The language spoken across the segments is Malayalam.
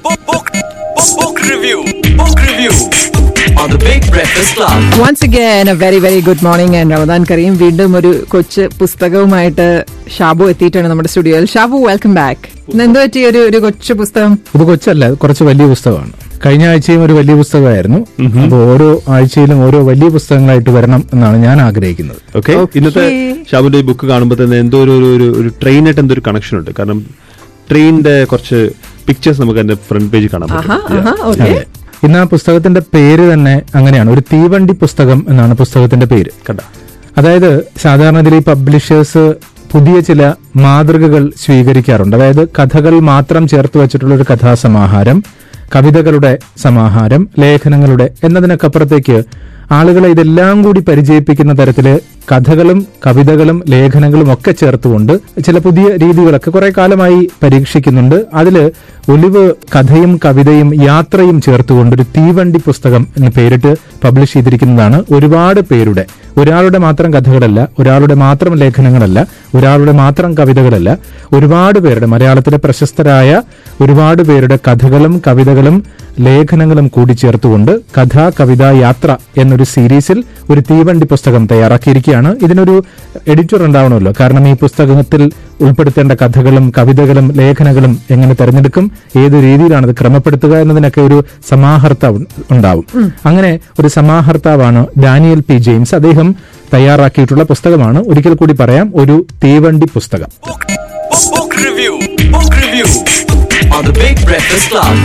Book, book, book, book review. Book review on the Big Breakfast Club. Once again a very very good morning and Ramadan Kareem വീണ്ടും ഒരു കൊച്ചു പുസ്തകവുമായിട്ട് ഷാബു എത്തിയിട്ടാണ് നമ്മുടെ സ്റ്റുഡിയോയിൽ ഷാബു വെൽക്കം ബാക്ക് എന്തോ പറ്റിയ ഒരു ഒരു കൊച്ചു പുസ്തകം ഇത് കൊച്ചല്ല ഇത് കുറച്ച് വലിയ പുസ്തകമാണ് കഴിഞ്ഞ ആഴ്ചയും ഒരു വലിയ പുസ്തകമായിരുന്നു അപ്പോൾ ഓരോ ആഴ്ചയിലും ഓരോ വലിയ പുസ്തകങ്ങളായിട്ട് വരണം എന്നാണ് ഞാൻ ആഗ്രഹിക്കുന്നത് ഓക്കെ Okay. ഇന്നത്തെ ഷാബുന്റെ ഈ ബുക്ക് കാണുമ്പോൾ തന്നെ എന്തോ ഒരു ഒരു- ഒരു ഒരു ട്രെയിനായിട്ട് എന്തോ ഒരു കണക്ഷൻ ഉണ്ട് കാരണം ട്രെയിനിന്റെ കുറച്ച് പിക്ചേഴ്സ് നമുക്ക് അതിന്റെ ഫ്രണ്ട് പേജിൽ കാണാൻ ആഹാ പറ്റും ആഹാ ഓക്കെ അതെ ഇന്ന് ആ പുസ്തകത്തിന്റെ പേര് തന്നെ അങ്ങനെയാണ് ഒരു തീവണ്ടി പുസ്തകം എന്നാണ് പുസ്തകത്തിന്റെ പേര് കണ്ട അതായത് സാധാരണ ഇതിൽ ഈ പബ്ലിഷേഴ്സ് പുതിയ ചില മാതൃകകൾ സ്വീകരിക്കാറുണ്ട് അതായത് കഥകൾ മാത്രം ചേർത്ത് വെച്ചിട്ടുള്ള ഒരു കഥാസമാഹാരം കവിതകളുടെ സമാഹാരം ലേഖനങ്ങളുടെ എന്നതിനൊക്കപ്പുറത്തേക്ക് ആളുകളെ ഇതെല്ലാം കൂടി പരിചയിപ്പിക്കുന്ന തരത്തില് കഥകളും കവിതകളും ലേഖനങ്ങളും ഒക്കെ ചേർത്തുകൊണ്ട് ചില പുതിയ രീതികളൊക്കെ കുറെ കാലമായി പരീക്ഷിക്കുന്നുണ്ട് അതില് ഒലിവ് കഥയും കവിതയും യാത്രയും ചേർത്തുകൊണ്ട് ഒരു തീവണ്ടി പുസ്തകം എന്ന് പേരിട്ട് പബ്ലിഷ് ചെയ്തിരിക്കുന്നതാണ് ഒരുപാട് പേരുടെ ഒരാളുടെ മാത്രം കഥകളല്ല ഒരാളുടെ മാത്രം ലേഖനങ്ങളല്ല ഒരാളുടെ മാത്രം കവിതകളല്ല ഒരുപാട് പേരുടെ മലയാളത്തിലെ പ്രശസ്തരായ ഒരുപാട് പേരുടെ കഥകളും കവിതകളും ലേഖനങ്ങളും കൂടി ചേർത്തുകൊണ്ട് കഥ കവിത യാത്ര എന്നൊരു സീരീസിൽ ഒരു തീവണ്ടി പുസ്തകം തയ്യാറാക്കിയിരിക്കുകയാണ് ഇതിനൊരു എഡിറ്റർ ഉണ്ടാവണമല്ലോ കാരണം ഈ പുസ്തകത്തിൽ ഉൾപ്പെടുത്തേണ്ട കഥകളും കവിതകളും ലേഖനങ്ങളും എങ്ങനെ തെരഞ്ഞെടുക്കും ഏത് രീതിയിലാണ് അത് ക്രമപ്പെടുത്തുക എന്നതിനൊക്കെ ഒരു സമാഹർത്താവ് ഉണ്ടാവും അങ്ങനെ ഒരു സമാഹർത്താവാണ് ഡാനിയൽ പി ജെയിംസ് അദ്ദേഹം തയ്യാറാക്കിയിട്ടുള്ള പുസ്തകമാണ് ഒരിക്കൽ കൂടി പറയാം ഒരു തീവണ്ടി പുസ്തകം Book, book, book review. Book review on the Big Breakfast Club.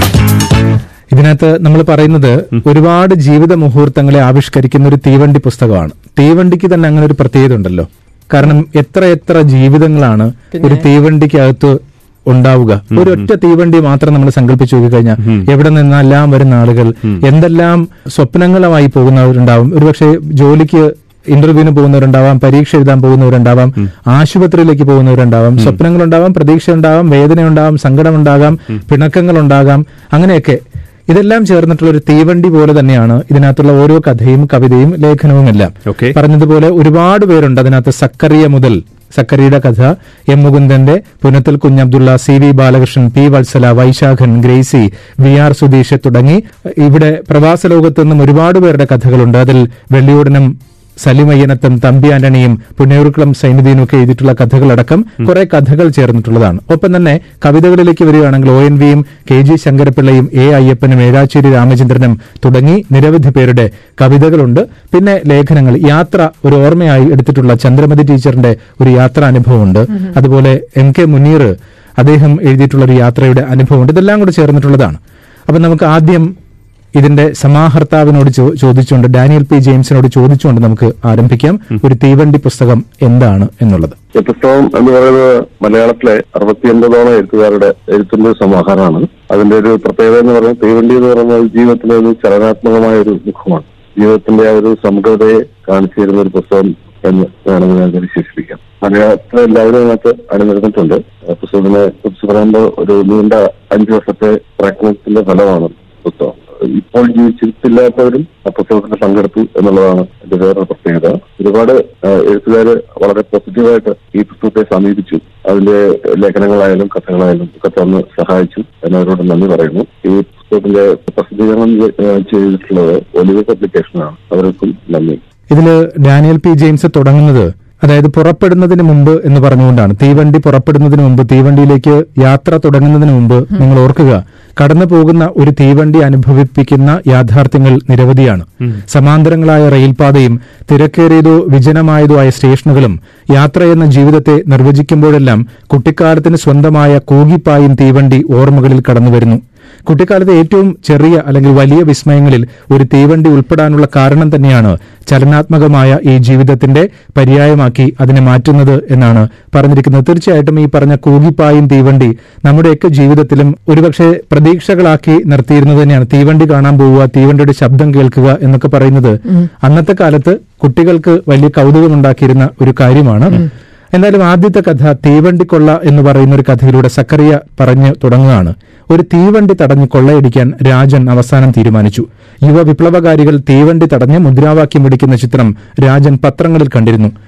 ഇതിനകത്ത് നമ്മൾ പറയുന്നത് ഒരുപാട് ജീവിത മുഹൂർത്തങ്ങളെ ആവിഷ്കരിക്കുന്ന ഒരു തീവണ്ടി പുസ്തകമാണ് തീവണ്ടിക്ക് തന്നെ അങ്ങനെ ഒരു പ്രത്യേകത ഉണ്ടല്ലോ കാരണം എത്ര എത്ര ജീവിതങ്ങളാണ് ഒരു തീവണ്ടിക്കകത്ത് ഉണ്ടാവുക ഒരു ഒറ്റ തീവണ്ടി മാത്രം നമ്മൾ സങ്കല്പിച്ചു നോക്കിക്കഴിഞ്ഞാൽ എവിടെ നിന്നെല്ലാം വരുന്ന ആളുകൾ എന്തെല്ലാം സ്വപ്നങ്ങളുമായി പോകുന്നവരുണ്ടാവും ഒരുപക്ഷെ ജോലിക്ക് ഇന്റർവ്യൂവിന് പോകുന്നവരുണ്ടാവാം പരീക്ഷ എഴുതാൻ പോകുന്നവരുണ്ടാവാം ആശുപത്രിയിലേക്ക് പോകുന്നവരുണ്ടാവാം സ്വപ്നങ്ങളുണ്ടാവാം പ്രതീക്ഷ ഉണ്ടാവാം വേദന ഉണ്ടാവാം സങ്കടം ഉണ്ടാകാം പിണക്കങ്ങൾ ഉണ്ടാകാം അങ്ങനെയൊക്കെ ഇതെല്ലാം ചേർന്നിട്ടുള്ള ഒരു തീവണ്ടി പോലെ തന്നെയാണ് ഇതിനകത്തുള്ള ഓരോ കഥയും കവിതയും ലേഖനവും എല്ലാം Okay. പറഞ്ഞതുപോലെ ഒരുപാട് പേരുണ്ട് അതിനകത്ത് സക്കറിയ മുതൽ സക്കറിയുടെ കഥ എം മുകുന്ദന്റെ Punathil Kunjabdulla C V Balakrishnan P Valsala Vaisakhan Gracy V R Sudheesh തുടങ്ങി ഇവിടെ പ്രവാസ ലോകത്തു നിന്നും ഒരുപാട് പേരുടെ കഥകളുണ്ട് അതിൽ വെള്ളിയോടനും സലിമയ്യനത്തും തമ്പി ആന്റണിയും പുന്നയൂർക്കുളം സൈനുദ്ദീനും ഒക്കെ എഴുതിയിട്ടുള്ള കഥകളടക്കം കുറെ കഥകൾ ചേർന്നിട്ടുള്ളതാണ് ഒപ്പം തന്നെ കവിതകളിലേക്ക് വരികയാണെങ്കിൽ ഒ എൻ വിയും കെ ജി ശങ്കരപ്പിള്ളയും എ അയ്യപ്പനും ഏഴാച്ചേരി രാമചന്ദ്രനും തുടങ്ങി നിരവധി പേരുടെ കവിതകളുണ്ട് പിന്നെ ലേഖനങ്ങൾ യാത്ര ഒരു ഓർമ്മയായി എടുത്തിട്ടുള്ള ചന്ദ്രമതി ടീച്ചറിന്റെ ഒരു യാത്രാനുഭവമുണ്ട് അതുപോലെ എം കെ മുനീർ അദ്ദേഹം എഴുതിയിട്ടുള്ള ഒരു യാത്രയുടെ അനുഭവമുണ്ട് ഇതെല്ലാം കൂടെ ചേർന്നിട്ടുള്ളതാണ് അപ്പൊ നമുക്ക് ആദ്യം ഇതിന്റെ സമാഹർത്താവിനോട് ചോ- ചോദിച്ചുകൊണ്ട് ഡാനിയൽ പി ജെയിംസിനോട് ചോദിച്ചുകൊണ്ട് നമുക്ക് ആരംഭിക്കാം ഒരു തീവണ്ടി പുസ്തകം എന്താണ് എന്നുള്ളത് ഈ പുസ്തകം എന്ന് പറയുന്നത് മലയാളത്തിലെ അറുപത്തിയൊൻപതോളം എഴുത്തുകാരുടെ എഴുത്തിന്റെ സമാഹാരമാണ് അതിന്റെ ഒരു പ്രത്യേകത എന്ന് പറയുന്നത് തീവണ്ടി എന്ന് പറയുന്നത് ജീവിതത്തിലെ ഒരു ചലനാത്മകമായ ഒരു മുഖമാണ് ജീവിതത്തിന്റെ ആ ഒരു സമഗ്രതയെ കാണിച്ചു തരുന്ന ഒരു പുസ്തകം എന്ന് വേണമെങ്കിൽ അതിനെ വിശേഷിപ്പിക്കാം മലയാളത്തിലെ എല്ലാവരും അതിനകത്ത് അണിനിരന്നിട്ടുണ്ട് ആ പുസ്തകത്തിനെ കുറിച്ച് പറയുമ്പോൾ ഒരു നീണ്ട അഞ്ചു വർഷത്തെ പ്രയത്നത്തിന്റെ ഫലമാണ് പുസ്തകം ഇപ്പോൾ ജീവിച്ചിട്ടില്ലാത്തവരും ആ പുസ്തകത്തിൽ പങ്കെടുത്തു എന്നുള്ളതാണ് എന്റെ വേറൊരു പ്രത്യേകത ഒരുപാട് എഴുത്തുകാർ വളരെ പോസിറ്റീവായിട്ട് ഈ പുസ്തകത്തെ സമീപിച്ചു അതിന്റെ ലേഖനങ്ങളായാലും കഥകളായാലും ഒക്കെ തന്ന് സഹായിച്ചു എന്നവരോട് നന്ദി പറയുന്നു ഈ പുസ്തകത്തിന്റെ പ്രസിദ്ധീകരണം ഏഹ് ചെയ്തിട്ടുള്ളത് ഒലിവ് പബ്ലിക്കേഷനാണ് അവർക്കും നന്ദി ഇതില് ഡാനിയൽ പി ജെയിംസ് തുടങ്ങുന്നത് അതായത് പുറപ്പെടുന്നതിന് മുമ്പ് എന്ന് പറഞ്ഞുകൊണ്ടാണ് തീവണ്ടി പുറപ്പെടുന്നതിന് മുമ്പ് തീവണ്ടിയിലേക്ക് യാത്ര തുടങ്ങുന്നതിന് മുമ്പ് നിങ്ങൾ ഓർക്കുക കടന്നു പോകുന്ന ഒരു തീവണ്ടി അനുഭവിപ്പിക്കുന്ന യാഥാർത്ഥ്യങ്ങൾ നിരവധിയാണ് സമാന്തരങ്ങളായ റെയിൽപാതയും തിരക്കേറിയതോ വിജനമായതോ ആയ സ്റ്റേഷനുകളും യാത്ര എന്ന ജീവിതത്തെ നിർവചിക്കുമ്പോഴെല്ലാം കുട്ടിക്കാലത്തിന് സ്വന്തമായ കൂകിപ്പായും തീവണ്ടി ഓർമ്മകളിൽ കടന്നുവരുന്നു കുട്ടിക്കാലത്തെ ഏറ്റവും ചെറിയ അല്ലെങ്കിൽ വലിയ വിസ്മയങ്ങളിൽ ഒരു തീവണ്ടി ഉൾപ്പെടാനുള്ള കാരണം തന്നെയാണ് ചലനാത്മകമായ ഈ ജീവിതത്തിന്റെ പര്യായമാക്കി അതിനെ മാറ്റുന്നത് എന്നാണ് പറഞ്ഞിരിക്കുന്നത് തീർച്ചയായിട്ടും ഈ പറഞ്ഞ കൂകിപ്പായും തീവണ്ടി നമ്മുടെയൊക്കെ ജീവിതത്തിലും ഒരുപക്ഷെ പ്രതീക്ഷകളാക്കി നിർത്തിയിരുന്നത് തന്നെയാണ് തീവണ്ടി കാണാൻ പോവുക തീവണ്ടിയുടെ ശബ്ദം കേൾക്കുക എന്നൊക്കെ പറയുന്നത് അന്നത്തെ കാലത്ത് കുട്ടികൾക്ക് വലിയ കൗതുകമുണ്ടാക്കിയിരുന്ന ഒരു കാര്യമാണ് എന്തായാലും ആദ്യത്തെ കഥ തീവണ്ടിക്കൊള്ള എന്ന് പറയുന്ന ഒരു കഥയിലൂടെ സക്കറിയ പറഞ്ഞു തുടങ്ങുകയാണ് ഒരു തീവണ്ടി തടഞ്ഞ് കൊള്ളയടിക്കാൻ രാജൻ അവസാനം തീരുമാനിച്ചു യുവ വിപ്ലവകാരികൾ തീവണ്ടി തടഞ്ഞ് മുദ്രാവാക്യം വിളിക്കുന്ന ചിത്രം രാജൻ പത്രങ്ങളിൽ കണ്ടിരുന്നു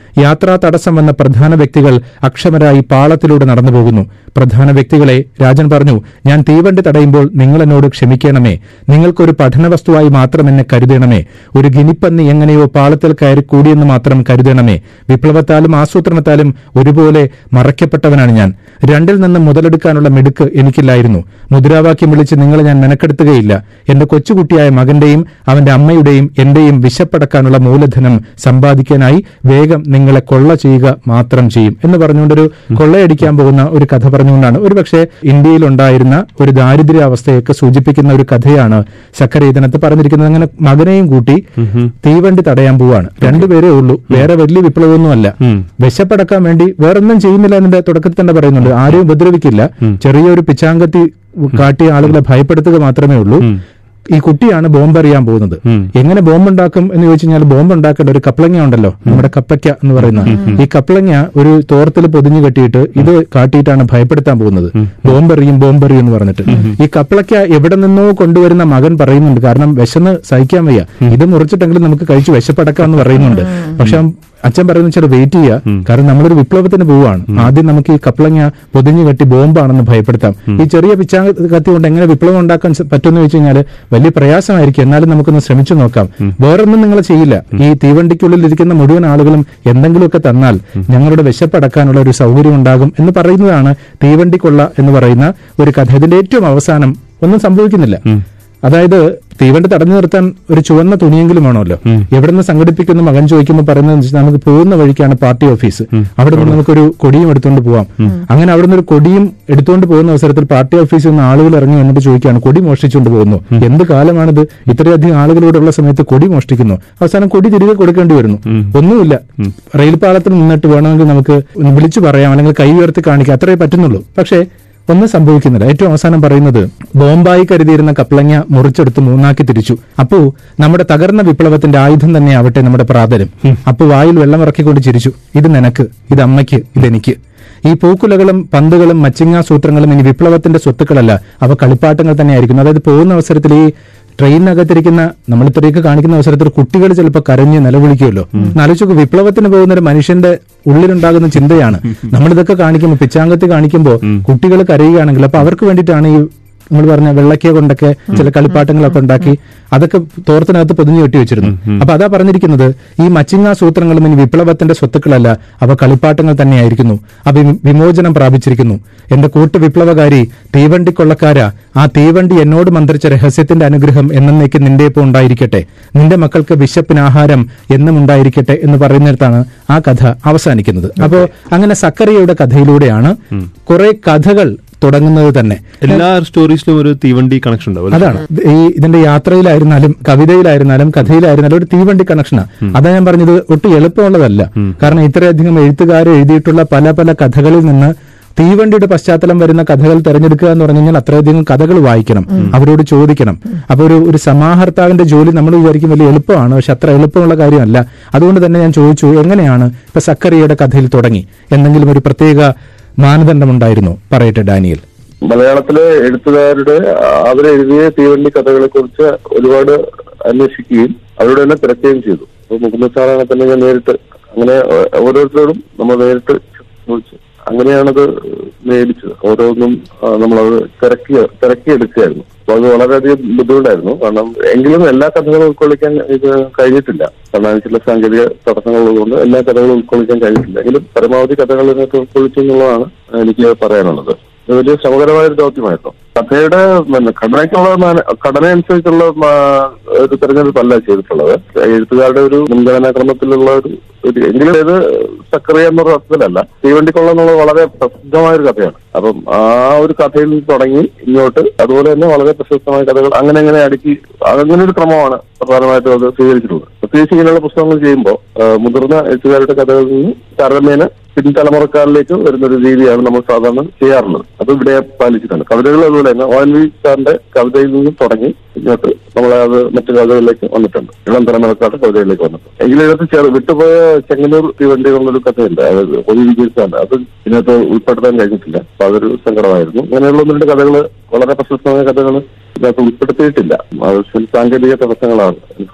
യാത്രാ തടസ്സം വന്ന പ്രധാന വ്യക്തികൾ അക്ഷമരായി പാളത്തിലൂടെ നടന്നു പോകുന്നു പ്രധാന വ്യക്തികളെ രാജൻ പറഞ്ഞു ഞാൻ തീവണ്ടി തടയുമ്പോൾ നിങ്ങൾ എന്നോട് ക്ഷമിക്കണമേ നിങ്ങൾക്കൊരു പഠന വസ്തുവായി മാത്രം എന്നെ കരുതണമേ ഒരു ഗിനിപ്പന്നി എങ്ങനെയോ പാളത്തിൽ കയറി കൂടിയെന്ന് മാത്രം കരുതണമേ വിപ്ലവത്താലും ആസൂത്രണത്താലും ഒരുപോലെ മറയ്ക്കപ്പെട്ടവനാണ് ഞാൻ രണ്ടിൽ നിന്ന് മുതലെടുക്കാനുള്ള മിടുക്ക് എനിക്കില്ലായിരുന്നു മുദ്രാവാക്യം വിളിച്ച് നിങ്ങളെ ഞാൻ മെനക്കെടുത്തുകയില്ല എന്റെ കൊച്ചുകുട്ടിയായ മകന്റെയും അവന്റെ അമ്മയുടെയും എന്റെയും വിശപ്പടക്കാനുള്ള മൂലധനം സമ്പാദിക്കാനായി വേഗം നിങ്ങളെ കൊള്ള ചെയ്യുക മാത്രം ചെയ്യും എന്ന് പറഞ്ഞുകൊണ്ടൊരു കൊള്ളയടിക്കാൻ പോകുന്ന ഒരു കഥ പറഞ്ഞുകൊണ്ടാണ് ഒരുപക്ഷെ ഇന്ത്യയിലുണ്ടായിരുന്ന ഒരു ദാരിദ്ര്യാവസ്ഥയൊക്കെ സൂചിപ്പിക്കുന്ന ഒരു കഥയാണ് സക്കര ഇതിനകത്ത് പറഞ്ഞിരിക്കുന്നത് അങ്ങനെ മകനെയും കൂട്ടി തീവണ്ടി തടയാൻ പോവാണ് രണ്ടുപേരേ ഉള്ളൂ വേറെ വലിയ വിപ്ലവമൊന്നുമല്ല വിശപ്പടക്കാൻ വേണ്ടി വേറൊന്നും ചെയ്യുന്നില്ല എന്നതിന്റെ തുടക്കത്തിൽ തന്നെ പറയുന്നുണ്ട് ആരെയും ഉപദ്രവിക്കില്ല ചെറിയൊരു പിച്ചാങ്കത്തി കാട്ടി ആളുകളെ ഭയപ്പെടുത്തുക മാത്രമേ ഉള്ളൂ ഈ കുട്ടിയാണ് ബോംബ് എറിയാൻ പോകുന്നത് എങ്ങനെ ബോംബ് ഉണ്ടാക്കും എന്ന് ചോദിച്ചു കഴിഞ്ഞാൽ ബോംബ് ഉണ്ടാക്കേണ്ട ഒരു കപ്ലങ്ങ ഉണ്ടല്ലോ നമ്മുടെ കപ്പയ്ക്ക എന്ന് പറയുന്ന ഈ കപ്ലങ്ങ ഒരു തോർത്തിൽ പൊതിഞ്ഞു കെട്ടിയിട്ട് ഇത് കാട്ടിയിട്ടാണ് ഭയപ്പെടുത്താൻ പോകുന്നത് ബോംബ് എറിയും ബോംബ് എറിയും എന്ന് പറഞ്ഞിട്ട് ഈ കപ്ലയ്ക്ക എവിടെ നിന്നോ കൊണ്ടുവരുന്ന മകൻ പറയുന്നുണ്ട് കാരണം വിശന്ന് സഹിക്കാൻ വയ്യ ഇത് മുറിച്ചിട്ടെങ്കിലും നമുക്ക് കഴിച്ചു വിശപ്പടക്കാം എന്ന് പറയുന്നുണ്ട് പക്ഷെ അവൻ അച്ഛൻ പറയുന്ന വെച്ചാൽ വെയിറ്റ് ചെയ്യുക കാരണം നമ്മളൊരു വിപ്ലവത്തിന് പോവുകയാണ് ആദ്യം നമുക്ക് ഈ കപ്ലങ്ങ പൊതിഞ്ഞു കെട്ടി ബോംബാണെന്ന് ഭയപ്പെടുത്താം ഈ ചെറിയ പിച്ചാ കത്തി കൊണ്ട് എങ്ങനെ വിപ്ലവം ഉണ്ടാക്കാൻ സ- പറ്റുമെന്ന് വെച്ച് കഴിഞ്ഞാൽ വലിയ പ്രയാസമായിരിക്കും എന്നാലും നമുക്കൊന്ന് ശ്രമിച്ചു നോക്കാം വേറൊന്നും നിങ്ങൾ ചെയ്യില്ല ഈ തീവണ്ടിക്കുള്ളിൽ ഇരിക്കുന്ന മുഴുവൻ ആളുകളും എന്തെങ്കിലുമൊക്കെ തന്നാൽ ഞങ്ങളുടെ വിശപ്പടക്കാനുള്ള ഒരു സൗകര്യം ഉണ്ടാകും എന്ന് പറയുന്നതാണ് തീവണ്ടിക്കൊള്ള എന്ന് പറയുന്ന ഒരു കഥ ഇതിന്റെ ഏറ്റവും അവസാനം ഒന്നും സംഭവിക്കുന്നില്ല അതായത് തീവണ്ടി തടഞ്ഞു നിർത്താൻ ഒരു ചുവന്ന തുണിയെങ്കിലും വേണമല്ലോ എവിടെ നിന്ന് സംഘടിപ്പിക്കുന്ന മകൻ ചോദിക്കുമ്പോൾ പറയുന്നത് വെച്ചാൽ നമുക്ക് പോകുന്ന വഴിക്കാണ് പാർട്ടി ഓഫീസ് അവിടെ നിന്ന് നമുക്കൊരു കൊടിയും എടുത്തുകൊണ്ട് പോവാം അങ്ങനെ അവിടെ നിന്ന് ഒരു കൊടിയും എടുത്തുകൊണ്ട് പോകുന്ന അവസരത്തിൽ പാർട്ടി ഓഫീസിൽ നിന്ന് ആളുകൾ ഇറങ്ങി വന്നിട്ട് ചോദിക്കുകയാണ് കൊടി മോഷ്ടിച്ചുകൊണ്ട് പോകുന്നു എന്ത് കാലമാണിത് ഇത്രയധികം ആളുകളോടുള്ള സമയത്ത് കൊടി മോഷ്ടിക്കുന്നു അവസാനം കൊടി തിരികെ കൊടുക്കേണ്ടി വരുന്നു ഒന്നുമില്ല റെയിൽ പാളത്തിൽ നിന്നിട്ട് വേണമെങ്കിൽ നമുക്ക് വിളിച്ചു പറയാം അല്ലെങ്കിൽ കൈ ഉയർത്തി കാണിക്കാം അത്രേ പറ്റുന്നുള്ളൂ പക്ഷേ ഒന്നും സംഭവിക്കുന്നില്ല ഏറ്റവും അവസാനം പറയുന്നത് ബോംബായി കരുതിയിരുന്ന കപ്ലങ്ങ മുറിച്ചെടുത്ത് മൂന്നാക്കി തിരിച്ചു അപ്പോ നമ്മുടെ തകർന്ന വിപ്ലവത്തിന്റെ ആയുധം തന്നെ ആവട്ടെ നമ്മുടെ പ്രാതലും അപ്പോ വായിൽ വെള്ളം ഇറക്കിക്കൊണ്ട് ചിരിച്ചു ഇത് നിനക്ക് ഇത് അമ്മയ്ക്ക് ഇതെനിക്ക് ഈ പൂക്കുലകളും പന്തുകളും മച്ചിങ്ങ സൂത്രങ്ങളും ഇനി വിപ്ലവത്തിന്റെ സ്വത്തുക്കളല്ല അവ കളിപ്പാട്ടങ്ങൾ തന്നെയായിരിക്കുന്നു അതായത് പോകുന്ന അവസരത്തിൽ ഈ ട്രെയിനകത്തിരിക്കുന്ന നമ്മൾ ഇത്രയൊക്കെ കാണിക്കുന്ന അവസരത്തിൽ കുട്ടികൾ ചിലപ്പോൾ കരഞ്ഞ് നിലവിളിക്കുമല്ലോ ആലോചിച്ച് വിപ്ലവത്തിന് പോകുന്ന ഒരു മനുഷ്യന്റെ ഉള്ളിലുണ്ടാകുന്ന ചിന്തയാണ് നമ്മളിതൊക്കെ കാണിക്കുമ്പോൾ പിച്ചാങ്കത്ത് കാണിക്കുമ്പോൾ കുട്ടികൾ കരയുകയാണെങ്കിൽ അപ്പൊ അവർക്ക് വേണ്ടിയിട്ടാണ് ഈ നമ്മൾ പറഞ്ഞ വെള്ളക്ക കൊണ്ടൊക്കെ ചില കളിപ്പാട്ടങ്ങളൊക്കെ ഉണ്ടാക്കി അതൊക്കെ തോർത്തിനകത്ത് പൊതിഞ്ഞു കെട്ടി വെച്ചിരുന്നു അപ്പൊ അതാ പറഞ്ഞിരിക്കുന്നത് ഈ മച്ചിങ്ങ സൂത്രങ്ങളും ഇനി വിപ്ലവത്തിന്റെ സ്വത്തുക്കളല്ല അവ കളിപ്പാട്ടങ്ങൾ തന്നെയായിരിക്കുന്നു അവ വി- വിമോചനം പ്രാപിച്ചിരിക്കുന്നു എന്റെ കൂട്ടു വിപ്ലവകാരി തീവണ്ടി കൊള്ളക്കാരാ ആ തീവണ്ടി എന്നോട് മന്ത്രിച്ച രഹസ്യത്തിന്റെ അനുഗ്രഹം എന്നേക്ക് നിന്റെ ഇപ്പോൾ ഉണ്ടായിരിക്കട്ടെ നിന്റെ മക്കൾക്ക് വിശപ്പിന് ആഹാരം എന്നും ഉണ്ടായിരിക്കട്ടെ എന്ന് പറയുന്നിടത്താണ് ആ കഥ അവസാനിക്കുന്നത് അപ്പോ അങ്ങനെ സക്കറിയയുടെ കഥയിലൂടെയാണ് കുറെ കഥകൾ തുടങ്ങുന്നത് തന്നെ എല്ലാ സ്റ്റോറീസിലും ഒരു തീവണ്ടി കണക്ഷൻ ഉണ്ടാവും അല്ലേ? അതാണ് ഈ ഇതിന്റെ യാത്രയിലായിരുന്നാലും കവിതയിലായിരുന്നാലും കഥയിലായിരുന്നാലും ഒരു തീവണ്ടി കണക്ഷനാ അതാ ഞാൻ പറഞ്ഞത് ഒട്ടും എളുപ്പമുള്ളതല്ല കാരണം ഇത്രയധികം എഴുത്തുകാർ എഴുതിയിട്ടുള്ള പല പല കഥകളിൽ നിന്ന് തീവണ്ടിയുടെ പശ്ചാത്തലം വരുന്ന കഥകൾ തിരഞ്ഞെടുക്കുക എന്ന് പറഞ്ഞു കഴിഞ്ഞാൽ അത്രയധികം കഥകൾ വായിക്കണം അവരോട് ചോദിക്കണം അപ്പൊ ഒരു ഒരു സമാഹർത്താവിന്റെ ജോലി നമ്മൾ വിചാരിക്കും വലിയ എളുപ്പമാണ് പക്ഷെ അത്ര എളുപ്പമുള്ള കാര്യമല്ല അതുകൊണ്ട് തന്നെ ഞാൻ ചോദിച്ചു എങ്ങനെയാണ് ഇപ്പൊ സക്കറിയയുടെ കഥയിൽ തുടങ്ങി എന്തെങ്കിലും ഒരു പ്രത്യേക മാനദണ്ഡമുണ്ടായിരുന്നു പറയട്ടെ ഡാനിയൽ മലയാളത്തിലെ എഴുത്തുകാരുടെ ആ, അവരെഴുതിയ തീവണ്ടി കഥകളെ കുറിച്ച് ഒരുപാട് അന്വേഷിക്കുകയും അവരോട് തന്നെ തിരക്കുകയും ചെയ്തു അപ്പൊ മുകുന്ദ സാറാണ് തന്നെ ഞാൻ നേരിട്ട് അങ്ങനെ ഓ- ഓരോരുത്തരോടും നമ്മൾ നേരിട്ട് ചോദിച്ചു അങ്ങനെയാണത് മേടിച്ചത് ഓരോന്നും ആ, നമ്മളത് തിരക്കി തിരക്കിയെടുക്കുകയായിരുന്നു അപ്പൊ അത് വളരെയധികം ബുദ്ധിമുട്ടായിരുന്നു കാരണം എങ്കിലും എല്ലാ കഥകളും ഉൾക്കൊള്ളിക്കാൻ ഇത് കഴിഞ്ഞിട്ടില്ല കാരണം ചില സാങ്കേതിക തടസ്സങ്ങളുള്ളതുകൊണ്ട് എല്ലാ കഥകളും ഉൾക്കൊള്ളിക്കാൻ കഴിഞ്ഞിട്ടില്ല എങ്കിലും പരമാവധി കഥകൾ ഇതിനകത്ത് ഉൾക്കൊള്ളിച്ചു എന്നുള്ളതാണ് എനിക്ക് പറയാനുള്ളത് ഇത് വലിയ ശ്രമകരമായ ഒരു ദൗത്യമായിരുന്നു കഥയുടെ പിന്നെ ഘടനയ്ക്കുള്ള മാന- ഘടന അനുസരിച്ചുള്ള മാ- ഒരു തെരഞ്ഞെടുപ്പല്ല ചെയ്തിട്ടുള്ളത് എഴുത്തുകാരുടെ ഒരു മുൻഗണനാ ക്രമത്തിലുള്ള ഒരു ഒരു- എങ്കിലും ഇത് സക്കറിയ എന്നുള്ള അർത്ഥത്തിലല്ല തീവണ്ടിക്കൊള്ള എന്നുള്ളത് വളരെ പ്രസിദ്ധമായ ഒരു കഥയാണ് അപ്പം ആ ഒരു കഥയിൽ നിന്ന് തുടങ്ങി ഇങ്ങോട്ട് അതുപോലെ തന്നെ വളരെ പ്രശസ്തമായ കഥകൾ അങ്ങനെ അങ്ങനെ അടുക്കി അങ്ങനെ ഒരു ക്രമമാണ് പ്രധാനമായിട്ടും അത് സ്വീകരിച്ചിട്ടുള്ളത് പ്രത്യേകിച്ച് ഇങ്ങനെയുള്ള പുസ്തകങ്ങൾ ചെയ്യുമ്പോൾ മുതിർന്ന എഴുത്തുകാരുടെ കഥകളിൽ നിന്ന് താരതമ്യേന പിൻതലമുറക്കാരിലേക്ക് വരുന്ന ഒരു രീതിയാണ് നമ്മൾ സാധാരണ ചെയ്യാറുള്ളത് അത് ഇവിടെ പാലിച്ചിട്ടുണ്ട് കവിതകൾ അതുപോലെ തന്നെ ഒ എൻ വി സാറിന്റെ കവിതയിൽ നിന്ന് തുടങ്ങി ഇങ്ങോട്ട് നമ്മളെ അത് മറ്റു കഥകളിലേക്ക് വന്നിട്ടുണ്ട് ഇളം തലമുറക്കാരുടെ കവിതയിലേക്ക് വന്നിട്ടുണ്ട് എങ്കിലും ഇതിനകത്ത് ചെറു വിട്ടുപോയ ചെങ്ങന്നൂർ തീവണ്ടി എന്നുള്ളൊരു കഥയുണ്ട് അതായത് ഒരു വിജയിച്ചാണ് അത് ഇതിനകത്ത് ഉൾപ്പെടുത്താൻ കഴിഞ്ഞിട്ടില്ല അപ്പൊ അതൊരു സങ്കടമായിരുന്നു അങ്ങനെയുള്ള ഒന്ന് രണ്ട് കഥകൾ വളരെ പ്രശസ്തമായ കഥകൾ ഇതിനകത്ത് ഉൾപ്പെടുത്തിയിട്ടില്ല അത് ചില സാങ്കേതിക തടസ്സങ്ങളാണ് ഇതിന് കാരണം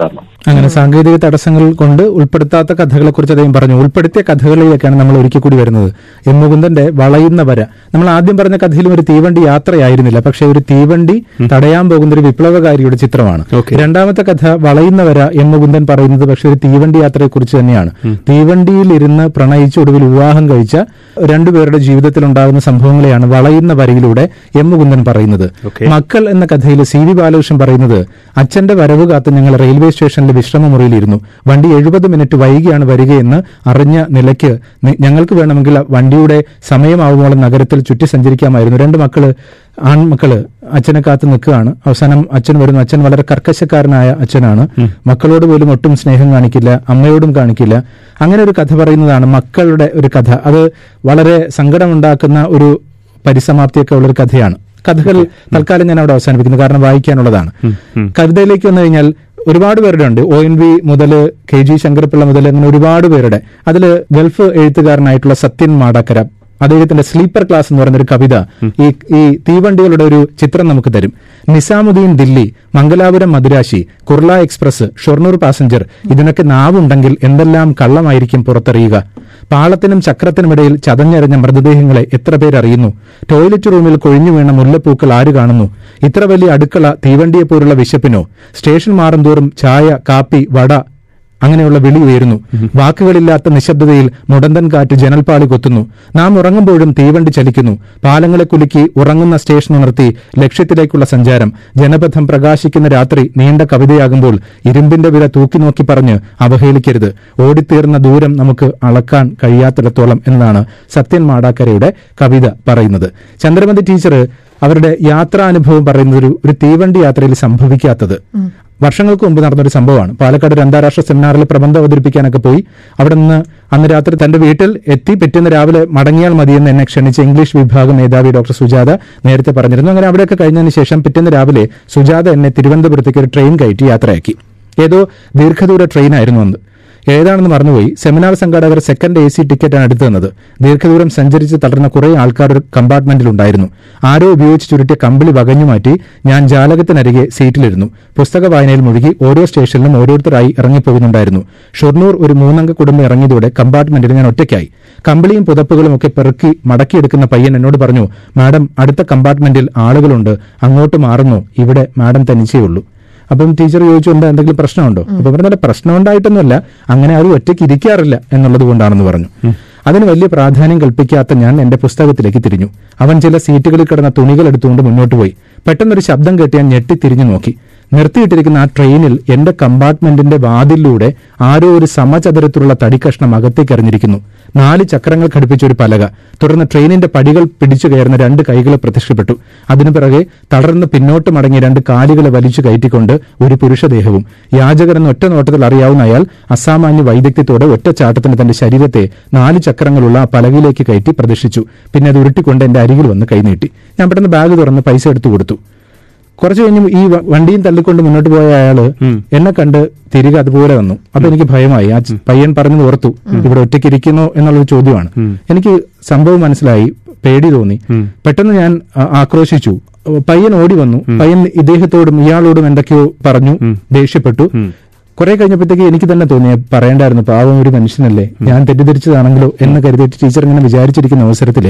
അങ്ങനെ സാങ്കേതിക തടസ്സങ്ങൾ കൊണ്ട് ഉൾപ്പെടുത്താത്ത കഥകളെ കുറിച്ച് അദ്ദേഹം പറഞ്ഞു ഉൾപ്പെടുത്തിയ കഥകളിലേക്കാണ് നമ്മൾ ഒരിക്കൽ കൂടി വരുന്നത് എം മുകുന്ദന്റെ വളയുന്ന വര നമ്മൾ ആദ്യം പറഞ്ഞ കഥയിലും ഒരു തീവണ്ടി യാത്രയായിരുന്നില്ല പക്ഷെ ഒരു തീവണ്ടി തടയാൻ പോകുന്ന ഒരു വിപ്ലവകാരിയുടെ ചിത്രമാണ് Okay. രണ്ടാമത്തെ കഥ വളയുന്ന വര എം മുകുന്ദൻ പറയുന്നത് പക്ഷെ ഒരു തീവണ്ടി യാത്രയെ കുറിച്ച് തന്നെയാണ് തീവണ്ടിയിൽ ഇരുന്ന് പ്രണയിച്ച് ഒടുവിൽ വിവാഹം കഴിച്ച രണ്ടുപേരുടെ ജീവിതത്തിൽ ഉണ്ടാകുന്ന സംഭവങ്ങളെയാണ് വളയുന്ന വരയിലൂടെ എം മുകുന്ദൻ പറയുന്നത് Okay. മക്കൾ എന്ന കഥയിൽ സി വി ബാലകൃഷ്ണൻ പറയുന്നത് അച്ഛന്റെ വരവ് കാത്ത് ഞങ്ങൾ റെയിൽവേ സ്റ്റേഷനിലെ വിശ്രമമുറിയിലിരുന്നു വണ്ടി എഴുപത് മിനിറ്റ് വൈകിയാണ് വരികയെന്ന് അറിഞ്ഞ നിലയ്ക്ക് നി- ഞങ്ങൾക്ക് വേണമെങ്കിൽ വണ്ടിയുടെ സമയമാവുമോളം നഗരത്തിൽ ചുറ്റി സഞ്ചരിക്കാമായിരുന്നു രണ്ട് മക്കള് ആൺമക്കള് അച്ഛനെ കാത്ത് നിൽക്കുകയാണ് അവസാനം അച്ഛൻ വരുന്നു അച്ഛൻ വളരെ കർക്കശക്കാരനായ അച്ഛനാണ് മക്കളോട് പോലും ഒട്ടും സ്നേഹം കാണിക്കില്ല അമ്മയോടും കാണിക്കില്ല അങ്ങനെ ഒരു കഥ പറയുന്നതാണ് മക്കളുടെ ഒരു കഥ അത് വളരെ സങ്കടമുണ്ടാക്കുന്ന ഒരു പരിസമാപ്തിയൊക്കെ ഉള്ള ഒരു കഥയാണ് കഥകൾ തൽക്കാലം ഞാൻ അവിടെ അവസാനിപ്പിക്കുന്നു കാരണം വായിക്കാനുള്ളതാണ് കവിതയിലേക്ക് വന്നു കഴിഞ്ഞാൽ ഒരുപാട് പേരുടെ ഉണ്ട് ഒ എൻ വി മുതൽ കെ ജി ശങ്കരപ്പിള്ള മുതൽ അങ്ങനെ ഒരുപാട് പേരുടെ അതിൽ ഗൾഫ് എഴുത്തുകാരനായിട്ടുള്ള സത്യൻ മാടാക്കര അദ്ദേഹത്തിന്റെ സ്ലീപ്പർ ക്ലാസ് എന്ന് പറയുന്ന ഒരു കവിത ഈ ഈ തീവണ്ടികളുടെ ഒരു ചിത്രം നമുക്ക് തരും നിസാമുദ്ദീൻ ദില്ലി മംഗലാപുരം മദുരാശി കുർള എക്സ്പ്രസ് ഷൊർണൂർ പാസഞ്ചർ ഇതിനൊക്കെ നാവുണ്ടെങ്കിൽ എന്തെല്ലാം കള്ളമായിരിക്കും പുറത്തെറിയുക പാളത്തിനും ചക്രത്തിനുമിടയിൽ ചതഞ്ഞരഞ്ഞ മൃതദേഹങ്ങളെ എത്ര പേരറിയുന്നു ടോയ്ലറ്റ് റൂമിൽ കൊഴിഞ്ഞു വീണ മുല്ലപ്പൂക്കൾ ആര് കാണുന്നു ഇത്ര വലിയ അടുക്കള തീവണ്ടിയെപ്പോലുള്ള വിശപ്പിനോ സ്റ്റേഷൻ മാറുംതോറും ചായ കാപ്പി വട അങ്ങനെയുള്ള വിളി ഉയരുന്നു വാക്കുകളില്ലാത്ത നിശബ്ദതയിൽ മുടന്തൻ കാറ്റ് ജനൽപ്പാളി കൊത്തുന്നു നാം ഉറങ്ങുമ്പോഴും തീവണ്ടി ചലിക്കുന്നു പാലങ്ങളെ കുലുക്കി ഉറങ്ങുന്ന സ്റ്റേഷൻ ഉണർത്തി ലക്ഷ്യത്തിലേക്കുള്ള സഞ്ചാരം ജനപഥം പ്രകാശിക്കുന്ന രാത്രി നീണ്ട കവിതയാകുമ്പോൾ ഇരുമ്പിന്റെ വില തൂക്കി നോക്കി പറഞ്ഞ് അവഹേളിക്കരുത് ഓടിത്തീർന്ന ദൂരം നമുക്ക് അളക്കാൻ കഴിയാത്തിടത്തോളം എന്നതാണ് സത്യൻ മാടാക്കരയുടെ കവിത പറയുന്നത് ചന്ദ്രമതി ടീച്ചർ അവരുടെ യാത്രാനുഭവം പറയുന്നത് ഒരു ഒരു തീവണ്ടി യാത്രയിൽ സംഭവിക്കാത്തത് വർഷങ്ങൾക്ക് മുമ്പ് നടന്നൊരു സംഭവമാണ് പാലക്കാട് ഒരു അന്താരാഷ്ട്ര സെമിനാറിൽ പ്രബന്ധം അവതരിപ്പിക്കാനൊക്കെ പോയി അവിടെ നിന്ന് അന്ന് രാത്രി തന്റെ വീട്ടിൽ എത്തി പിറ്റേന്ന് രാവിലെ മടങ്ങിയാൽ മതിയെന്ന് എന്നെ ക്ഷണിച്ച ഇംഗ്ലീഷ് വിഭാഗം മേധാവി ഡോക്ടർ സുജാത നേരത്തെ പറഞ്ഞിരുന്നു അങ്ങനെ അവിടെയൊക്കെ കഴിഞ്ഞതിന് ശേഷം പിറ്റേന്ന് രാവിലെ സുജാത എന്നെ തിരുവനന്തപുരത്തേക്ക് ഒരു ട്രെയിൻ കയറ്റി യാത്രയാക്കി ഏതോ ദീർഘദൂര ട്രെയിനായിരുന്നു അന്ന് ഏതാണെന്ന് മറന്നുപോയി സെമിനാർ സംഘാടകർ സെക്കൻഡ് എ സി ടിക്കറ്റാണ് എടുത്തു തന്നത് ദീർഘദൂരം സഞ്ചരിച്ച് തളർന്ന കുറെ ആൾക്കാർ ഒരു കമ്പാർട്ട്മെന്റിലുണ്ടായിരുന്നു ആരോ ഉപയോഗിച്ച് ചുരുട്ടിയ കമ്പിളി വകഞ്ഞു മാറ്റി ഞാൻ ജാലകത്തിനരികെ സീറ്റിലിരുന്നു പുസ്തക വായനയിൽ മുഴുകി ഓരോ സ്റ്റേഷനിലും ഓരോരുത്തരായി ഇറങ്ങിപ്പോകുന്നുണ്ടായിരുന്നു ഷൊർണൂർ ഒരു മൂന്നംഗ കുടുംബം ഇറങ്ങിയതോടെ കമ്പാർട്ട്മെന്റിൽ ഞാൻ ഒറ്റയ്ക്കായി കമ്പിളിയും പുതപ്പുകളും ഒക്കെ പെറുക്കി മടക്കിയെടുക്കുന്ന പയ്യൻ എന്നോട് പറഞ്ഞു മാഡം അടുത്ത കമ്പാർട്ട്മെന്റിൽ ആളുകളുണ്ട് അങ്ങോട്ട് മാറുന്നു ഇവിടെ മാഡം തനിച്ചേ ഉള്ളൂ അപ്പം ടീച്ചർ ചോദിച്ചു എന്താ എന്തെങ്കിലും പ്രശ്നമുണ്ടോ അപ്പൊ പറഞ്ഞ പ്രശ്നം ഉണ്ടായിട്ടൊന്നുമല്ല അങ്ങനെ ആരും ഒറ്റയ്ക്ക് ഇരിക്കാറില്ല എന്നുള്ളത് കൊണ്ടാണെന്ന് പറഞ്ഞു അതിന് വലിയ പ്രാധാന്യം കൽപ്പിക്കാത്ത ഞാൻ എന്റെ പുസ്തകത്തിലേക്ക് തിരിഞ്ഞു അവൻ ചില സീറ്റുകളിൽ കിടന്ന തുണികൾ എടുത്തുകൊണ്ട് മുന്നോട്ട് പോയി പെട്ടെന്നൊരു ശബ്ദം കേട്ട് ഞാൻ ഞെട്ടി തിരിഞ്ഞു നോക്കി നിർത്തിയിട്ടിരിക്കുന്ന ആ ട്രെയിനിൽ എന്റെ കമ്പാർട്ട്മെന്റിന്റെ വാതിലിലൂടെ ആരോ ഒരു സമചതുരത്തിലുള്ള തടിക്കഷ്ണം അകത്തേക്ക് എറിഞ്ഞിരിക്കുന്നു നാല് ചക്രങ്ങൾ ഘടിപ്പിച്ച ഒരു പലക തുടർന്ന് ട്രെയിനിന്റെ പടികൾ പിടിച്ചു കയറുന്ന രണ്ട് കൈകൾ പ്രത്യക്ഷപ്പെട്ടു അതിനു പിറകെ തളർന്ന് പിന്നോട്ട് മടങ്ങിയ രണ്ട് കാലുകളെ വലിച്ചു കയറ്റിക്കൊണ്ട് ഒരു പുരുഷദേഹവും യാചകരെന്ന് ഒറ്റ നോട്ടത്തിൽ അറിയാവുന്ന അയാൾ അസാമാന്യ വൈദഗ്ധ്യത്തോടെ ഒറ്റ ചാട്ടത്തിന് തന്റെ ശരീരത്തെ നാല് ചക്രങ്ങളുള്ള ആ പലകയിലേക്ക് കയറ്റി പ്രദർശിച്ചു പിന്നെ അത് ഉരുട്ടിക്കൊണ്ട് എന്റെ അരികിൽ വന്ന് കൈനീട്ടി ഞാൻ പെട്ടെന്ന് ബാഗ് തുറന്ന് പൈസ എടുത്തു കൊടുത്തു കുറച്ച് കഴിഞ്ഞ് ഈ വ- വണ്ടിയും തള്ളിക്കൊണ്ട് മുന്നോട്ട് പോയ അയാള് എന്നെ കണ്ട് തിരികെ അതുപോലെ വന്നു അപ്പൊ എനിക്ക് ഭയമായി ആ ച- പയ്യൻ പറഞ്ഞത് ഓർത്തു ഇവിടെ ഒറ്റയ്ക്ക് ഇരിക്കുന്നു എന്നുള്ളൊരു ചോദ്യമാണ് എനിക്ക് സംഭവം മനസ്സിലായി പേടി തോന്നി പെട്ടെന്ന് ഞാൻ ആ, ആക്രോശിച്ചു പയ്യൻ ഓടി വന്നു പയ്യൻ ഇദ്ദേഹത്തോടും ഇയാളോടും എന്തൊക്കെയോ പറഞ്ഞു ദേഷ്യപ്പെട്ടു കുറെ കഴിഞ്ഞപ്പോഴത്തേക്ക് എനിക്ക് തന്നെ തോന്നി പറയണ്ടായിരുന്നു പാവം ഒരു മനുഷ്യനല്ലേ ഞാൻ തെറ്റിദ്ധരിച്ചതാണെങ്കിലോ എന്ന് കരുതിയിട്ട് ടീച്ചർ ഇങ്ങനെ വിചാരിച്ചിരിക്കുന്ന അവസരത്തില്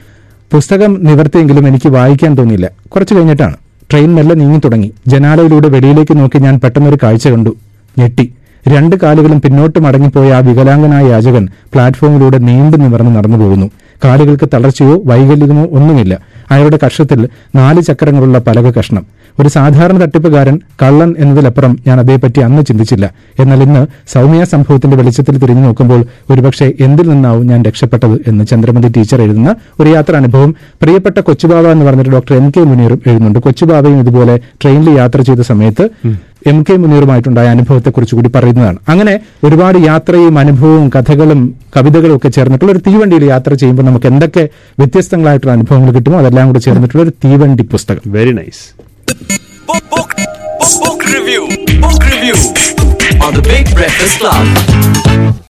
പുസ്തകം നിവർത്തിയെങ്കിലും എനിക്ക് വായിക്കാൻ തോന്നിയില്ല കുറച്ച് കഴിഞ്ഞിട്ടാണ് ട്രെയിൻ മെല്ലെ നീങ്ങി തുടങ്ങി ജനാലയിലൂടെ വെളിയിലേക്ക് നോക്കി ഞാൻ പെട്ടെന്നൊരു കാഴ്ച കണ്ടു ഞെട്ടി രണ്ട് കാലുകളും പിന്നോട്ട് മടങ്ങിപ്പോയ ആ വികലാംഗനായ യാചകൻ പ്ലാറ്റ്ഫോമിലൂടെ നീണ്ടു നിവർന്ന് നടന്നു പോകുന്നു കാലുകൾക്ക് തളർച്ചയോ വൈകല്യമോ ഒന്നുമില്ല അയാളുടെ കഷത്തിൽ നാല് ചക്രങ്ങളുള്ള പലക കഷ്ണം ഒരു സാധാരണ തട്ടിപ്പുകാരൻ കള്ളൻ എന്നതിലപ്പുറം ഞാൻ അതേപ്പറ്റി അന്ന് ചിന്തിച്ചില്ല എന്നാൽ ഇന്ന് സൗമ്യ സംഭവത്തിന്റെ വെളിച്ചത്തിൽ തിരിഞ്ഞു നോക്കുമ്പോൾ ഒരുപക്ഷെ എന്തിൽ നിന്നാവും ഞാൻ രക്ഷപ്പെട്ടത് എന്ന് ചന്ദ്രമതി ടീച്ചർ എഴുതുന്ന ഒരു യാത്രാനുഭവം പ്രിയപ്പെട്ട കൊച്ചുബാവ എന്ന് പറഞ്ഞിട്ട് ഡോക്ടർ എം കെ മുനീറും എഴുതുന്നുണ്ട് കൊച്ചുബാവയും ഇതുപോലെ ട്രെയിനിൽ യാത്ര ചെയ്ത സമയത്ത് എം കെ മുനീറുമായിട്ടുണ്ടായ അനുഭവത്തെക്കുറിച്ച് കൂടി പറയുന്നതാണ് അങ്ങനെ ഒരുപാട് യാത്രയും അനുഭവവും കഥകളും കവിതകളും ഒക്കെ ചേർന്നിട്ടുള്ള ഒരു തീവണ്ടിയിൽ യാത്ര ചെയ്യുമ്പോൾ നമുക്ക് എന്തൊക്കെ വ്യത്യസ്തങ്ങളായിട്ടുള്ള അനുഭവങ്ങൾ കിട്ടുമോ അതെല്ലാം കൂടി ചേർന്നിട്ടുള്ള ഒരു തീവണ്ടി പുസ്തകം very nice Book, book, book, book review. Book review on the Big Breakfast Club.